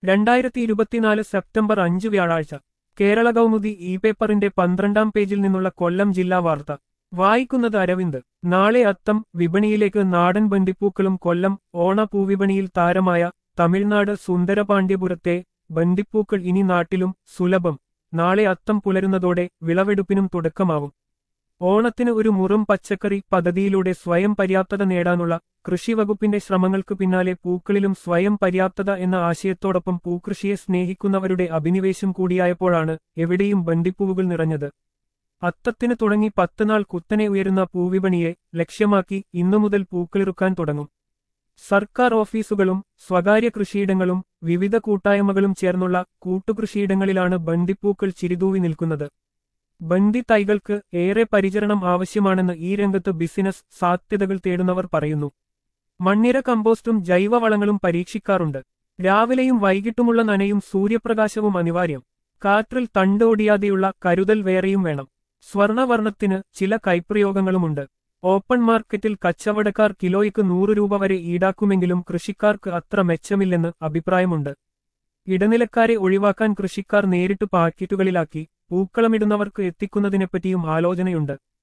രണ്ടായിരത്തി ഇരുപത്തിനാല് സെപ്റ്റംബർ അഞ്ച് വ്യാഴാഴ്ച കേരള കൗമുദി ഇ പേപ്പറിന്റെ പന്ത്രണ്ടാം പേജിൽ നിന്നുള്ള കൊല്ലം ജില്ലാ വാർത്ത വായിക്കുന്നത് അരവിന്ദ് നാളെ അത്തം വിപണിയിലേക്ക് നാടൻ ബന്ദിപ്പൂക്കളും കൊല്ലം ഓണ പൂവിപണിയിൽ താരമായ തമിഴ്നാട് സുന്ദരപാണ്ഡ്യപുരത്തെ ബന്ദിപ്പൂക്കൾ ഇനി നാട്ടിലും സുലഭം നാളെ അത്തം പുലരുന്നതോടെ വിളവെടുപ്പിനും തുടക്കമാവും ഓണത്തിന് ഒരു മുറും പച്ചക്കറി പദ്ധതിയിലൂടെ സ്വയം പര്യാപ്തത നേടാനുള്ള കൃഷിവകുപ്പിന്റെ ശ്രമങ്ങൾക്ക് പിന്നാലെ പൂക്കളിലും സ്വയം പര്യാപ്തത എന്ന ആശയത്തോടൊപ്പം പൂക്കൃഷിയെ സ്നേഹിക്കുന്നവരുടെ അഭിനിവേശം കൂടിയായപ്പോഴാണ് എവിടെയും ബന്ദിപ്പൂവുകൾ നിറഞ്ഞത് അത്തത്തിന് തുടങ്ങി പത്ത് നാൾ കുത്തനെ ഉയരുന്ന പൂവിപണിയെ ലക്ഷ്യമാക്കി ഇന്നു മുതൽ പൂക്കളിറുക്കാൻ തുടങ്ങും സർക്കാർ ഓഫീസുകളും സ്വകാര്യ കൃഷിയിടങ്ങളും വിവിധ കൂട്ടായ്മകളും ചേർന്നുള്ള കൂട്ടുകൃഷിയിടങ്ങളിലാണ് ബന്ദിപ്പൂക്കൾ ചിരിതൂവി നിൽക്കുന്നത് ബന്ദി തൈകൾക്ക് ഏറെ പരിചരണം ആവശ്യമാണെന്ന് ഈ രംഗത്ത് ബിസിനസ് സാധ്യതകൾ തേടുന്നവർ പറയുന്നു മണ്ണിര കമ്പോസ്റ്റും ജൈവവളങ്ങളും പരീക്ഷിക്കാറുണ്ട് രാവിലെയും വൈകിട്ടുമുള്ള നനയും സൂര്യപ്രകാശവും അനിവാര്യം കാറ്റിൽ തണ്ടോടിയാതെയുള്ള കരുതൽ വേറെയും വേണം സ്വർണവർണ്ണത്തിന് ചില കൈപ്രയോഗങ്ങളുമുണ്ട് ഓപ്പൺ മാർക്കറ്റിൽ കച്ചവടക്കാർ കിലോയ്ക്ക് നൂറ് രൂപ വരെ ഈടാക്കുമെങ്കിലും കൃഷിക്കാർക്ക് അത്ര മെച്ചമില്ലെന്ന് അഭിപ്രായമുണ്ട് ഇടനിലക്കാരെ ഒഴിവാക്കാൻ കൃഷിക്കാർ നേരിട്ട് പാക്കറ്റുകളിലാക്കി പൂക്കളമിടുന്നവർക്ക് എത്തിക്കുന്നതിനെപ്പറ്റിയും ആലോചനയുണ്ട്